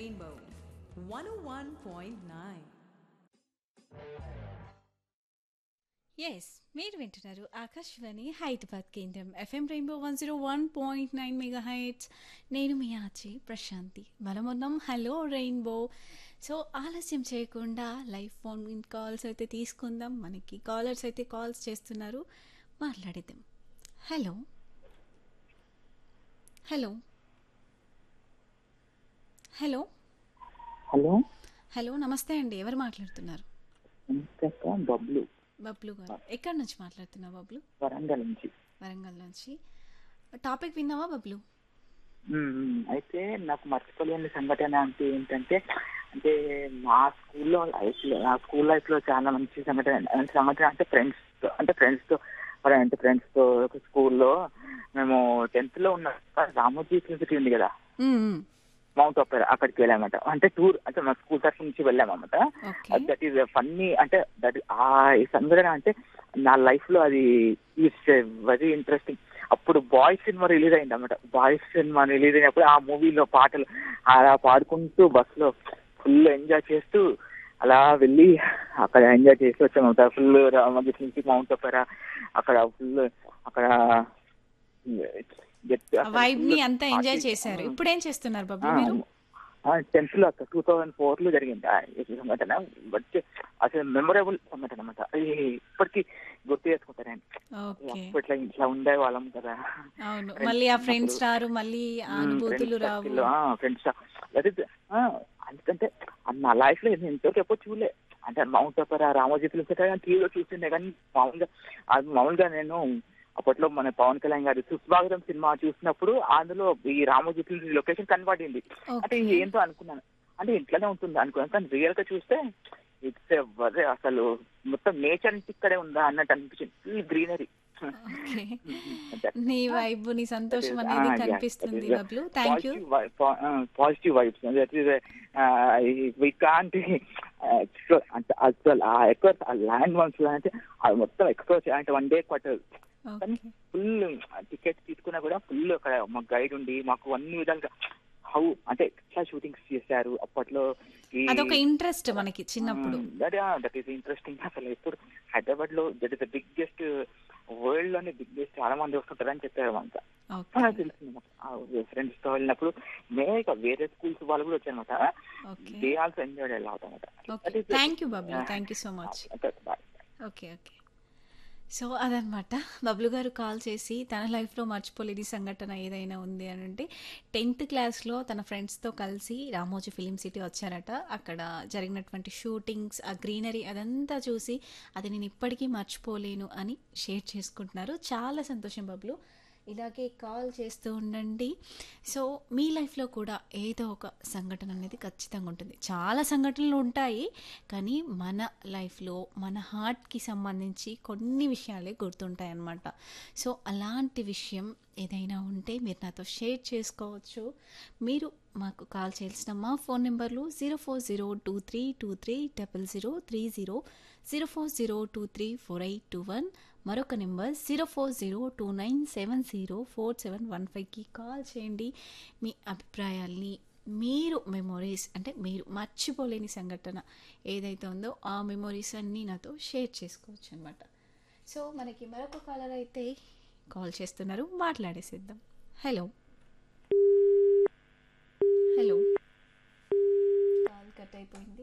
Rainbow 101.9. Yes మీరు వింటున్నారు ఆకాశవాణి హైదరాబాద్ కేంద్రం FM Rainbow one zero one point nine mega heights నేను మీ ఆచి ప్రశాంతి మనమున్నాం హలో రెయిన్బో సో ఆలస్యం చేయకుండా లైవ్ ఫోన్ కాల్స్ అయితే తీసుకుందాం మనకి కాలర్స్ అయితే కాల్స్ చేస్తున్నారు మాట్లాడేద్దాం hello hello hello hello hello నమస్తే అండి ఎవరు మాట్లాడుతున్నారు నమస్తే అక్క బబ్లు బబ్లు గారు ఎక్కడి నుంచి మాట్లాడుతున్నావు బబ్లు వరంగల్ నుంచి వరంగల్ నుంచి టాపిక్ విన్నావా బబ్లు మ్మ్, మ్మ్. అయితే నాకు మర్చిపోలేని సంఘటన అంటే ఏంటంటే అంటే మా స్కూల్లో లైఫ్ లో నా స్కూల్ లైఫ్ లో చాలా మంచి సంఘటన సంఘటన అంటే ఫ్రెండ్స్ తో అంటే ఫ్రెండ్స్ తో మరి అంటే ఫ్రెండ్స్ తో ఒక స్కూల్లో మేము టెన్త్ లో ఉన్న రామోజీ యూనివర్సిటీ ఉంది కదా మ్మ్, మ్మ్. మౌంట్ ఆపర్ అక్కడికి వెళ్ళామట అంటే టూర్ అంటే మా స్కూల్ తరఫు నుంచి వెళ్ళామన్నమాట ఓకే దట్ ఈస్ ఫన్నీ అంటే దట్ ఆ ఈ సంఘటన అంటే నా లైఫ్ లో అది ఈస్ వెరీ ఇంట్రెస్టింగ్ అప్పుడు బాయ్స్ సినిమా రిలీజ్ అయింది అనమాట బాయ్స్ సినిమా రిలీజ్ అయినప్పుడు ఆ మూవీలో పాటలు అలా పాడుకుంటూ బస్ లో ఫుల్ ఎంజాయ్ చేస్తూ అలా వెళ్ళి అక్కడ ఎంజాయ్ చేసి వచ్చామన్నమాట ఫుల్ రామోజీ నుంచి మౌంట్ ఒపెరా అక్కడ ఫుల్ అక్కడ వైబ్ ని అంతా ఎంజాయ్ చేశారు ఇప్పుడు ఏం చేస్తున్నారు బబ్లు మీరు టెన్త్ లో టూ థౌసండ్ ఫోర్ లో జరిగింది ఆ ఈ సంఘటన బట్ అసలు మెమొరబుల్ సంఘటన అనమాట అది ఇప్పటికీ గుర్తు చేసుకుంటారండి ఓకే అప్పట్లో ఇట్లా ఉండే వాళ్ళం కదా అవును మళ్ళీ ఆ ఫ్రెండ్స్ రారు మళ్ళీ ఆ అనుభూతులు రావు ఫ్రెండ్స్ ఎందుకంటే నా లైఫ్ లో నేను ఇంతవరకు ఎప్పుడు చూడలే అంటే మౌంట్ ఒపెరా రామోజీ ఫిల్మ్ టీవీలో చూస్తుండే కానీ మామూలుగా అది మామూలుగా నేను అప్పట్లో మన పవన్ కళ్యాణ్ గారి సుస్వాగతం సినిమా చూసినప్పుడు అందులో ఈ రామోజీ ఫిల్మ్ లొకేషన్ కనబడింది అంటే ఇది ఏంటో అనుకున్నాను అంటే ఇంట్లోనే ఉంటుంది అనుకున్నాను కానీ రియల్ గా చూస్తే ఇట్స్ అదే అసలు మొత్తం నేచర్ ఇక్కడే ఉందా అన్నట్టు అనిపించింది ఫుల్ గ్రీనరీ ఓకే నీ వైబ్ నీ సంతోషం అనేది కనిపిస్తుంది Bablu thank you positive vibes that is we can't explore అంటే అసలు ఆ ఎక్కువ ల్యాండ్ వన్స్ అంటే అది మొత్తం ఎక్స్ప్లోర్ చేయాలంటే వన్ డే పట్టదు కానీ ఓకే ఫుల్ టికెట్ తీసుకున్నా కూడా ఫుల్ అక్కడ మాకు గైడ్ ఉండి మాకు అన్ని విధాలుగా హౌ అంటే ఎట్లా షూటింగ్స్ చేశారు అప్పట్లో ఈ అదొక ఇంట్రెస్ట్ మనకి చిన్నప్పుడు దట్ ఈస్ ఇంట్రెస్టింగ్ అసలు ఎప్పుడు హైదరాబాద్ లో that is the biggest world లోనే బిగ్గెస్ట్ చాలా మంది వస్తుంటారు అని చెప్పారు అంతా ఓకే తెలిసింది ఫ్రెండ్స్ తో వెళ్ళినప్పుడు మే ఇక వేరే స్కూల్స్ వాళ్ళు కూడా వచ్చారనమాట ఓకే దే ఆల్సో ఎంజాయ్ అవుతా అనమాట okay thank you Bablu thank you so much okay okay so అదనమాట బబ్లు గారు కాల్ చేసి తన లైఫ్లో మర్చిపోలేని సంఘటన ఏదైనా ఉంది అని అంటే టెన్త్ క్లాస్లో తన ఫ్రెండ్స్తో కలిసి రామోజీ ఫిలిం సిటీ వచ్చారట అక్కడ జరిగినటువంటి షూటింగ్స్ ఆ గ్రీనరీ అదంతా చూసి అది నేను ఇప్పటికీ మర్చిపోలేను అని షేర్ చేసుకుంటున్నారు చాలా సంతోషం బబ్లు ఇలాగే కాల్ చేస్తూ ఉండండి సో మీ లైఫ్లో కూడా ఏదో ఒక సంఘటన అనేది ఖచ్చితంగా ఉంటుంది చాలా సంఘటనలు ఉంటాయి కానీ మన లైఫ్లో మన హార్ట్కి సంబంధించి కొన్ని విషయాలే గుర్తుంటాయి అన్నమాట సో అలాంటి విషయం ఏదైనా ఉంటే మీరు నాతో షేర్ చేసుకోవచ్చు మీరు మాకు కాల్ చేయాల్సిన మా ఫోన్ నెంబర్లు zero four zero two three two three double zero three zero zero four zero two three four eight two one మరొక number zero four zero two nine seven zero four seven one ఫైవ్కి call చేయండి మీ అభిప్రాయాల్ని మీరు memories అంటే మీరు మర్చిపోలేని సంఘటన ఏదైతే ఉందో ఆ మెమొరీస్ అన్నీ నాతో షేర్ చేసుకోవచ్చు అనమాట సో మనకి మరొక కాలర్ అయితే కాల్ చేస్తున్నారు మాట్లాడేసిద్దాం హలో హలో కాల్ కట్ అయిపోయింది